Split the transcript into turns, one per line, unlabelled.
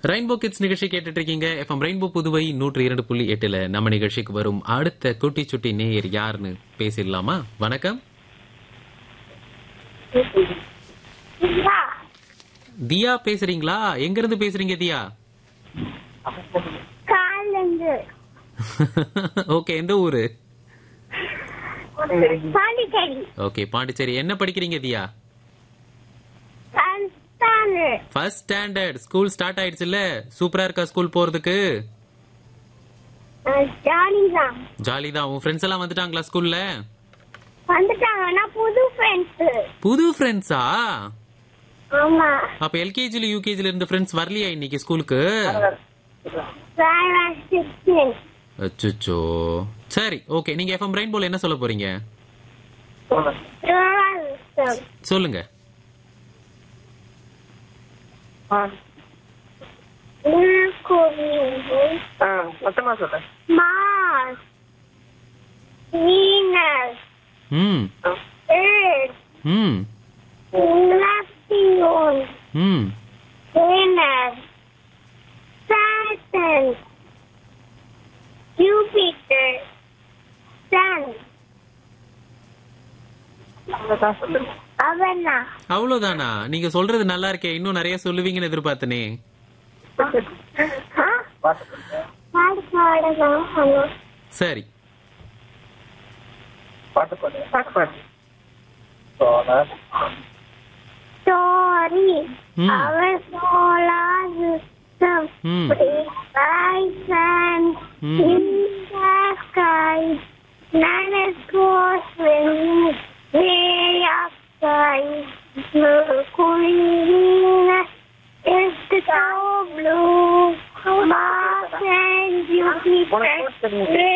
Rainbow kids நிகழ்ச்சி கேட்டுட்டு இருக்கீங்க எஃப்எம் ரெயின்போ புதுவை நூற்றி இரண்டு புள்ளி எட்டுல நம்ம நிகழ்ச்சிக்கு வரும் அடுத்த குட்டி சுட்டி நேயர் யாருன்னு பேசிடலாமா வணக்கம் தியா பேசுறீங்களா எங்க இருந்து பேசுறீங்க தியா
காலந்து
ஓகே எந்த ஊரு
பாண்டிச்சேரி
ஓகே பாண்டிச்சேரி என்ன படிக்கிறீங்க தியா
கந்தானு
ஃபர்ஸ்ட் ஸ்டாண்டர்ட் ஸ்கூல் ஸ்டார்ட் ஆயிடுச்சுல்ல சூப்பரா இருக்கா ஸ்கூல் போறதுக்கு
ஜாலிதான்
ஜாலி தான் உன் ஃப்ரெண்ட்ஸ் எல்லாம் வந்துட்டாங்களா ஸ்கூல்ல
வந்துட்டாங்கன்னா புது ஃப்ரெண்ட்ஸ்
புது ஃப்ரெண்ட்ஸா
ஆமா
அப்ப எல்கேஜில யூகேஜில இருந்த ஃப்ரெண்ட்ஸ் வரலையா இன்னைக்கு ஸ்கூலுக்கு
வேற சிக்ஸ்டீன்
அச்சோ சரி ஓகே நீங்க எஃப்எம் ரெயின்போல என்ன சொல்ல போறீங்க சொல்லுங்க
ஆ மொத்தமா சொல்றேன்
மாஸ் வீனஸ்
ம்
எர்த்
ம்
நெப்டியூன்
ம்
Venus, Saturn, Jupiter, Sun,
அவ்வளவுதான் சொல்லுங்க
அவனா
அவ்வளவுதானா நீங்க சொல்றது நல்லா இருக்கே இன்னும் நிறைய சொல்லுவீங்கன்னு எதிர்பார்த்தனே
பாட்டு சொல்லுங்க.
பாடு பாடலாம் ஹலோ
சரி
பாட்டு பாடு பாட்டு பாடு சோழர்
story
Hmm.
our solar system
Hmm.
bright and
Hmm.
in the sky planets go swimming way up sky Mercury Venus is the so blue Mars and
உனக்கு
Jupiter
தெரிஞ்சது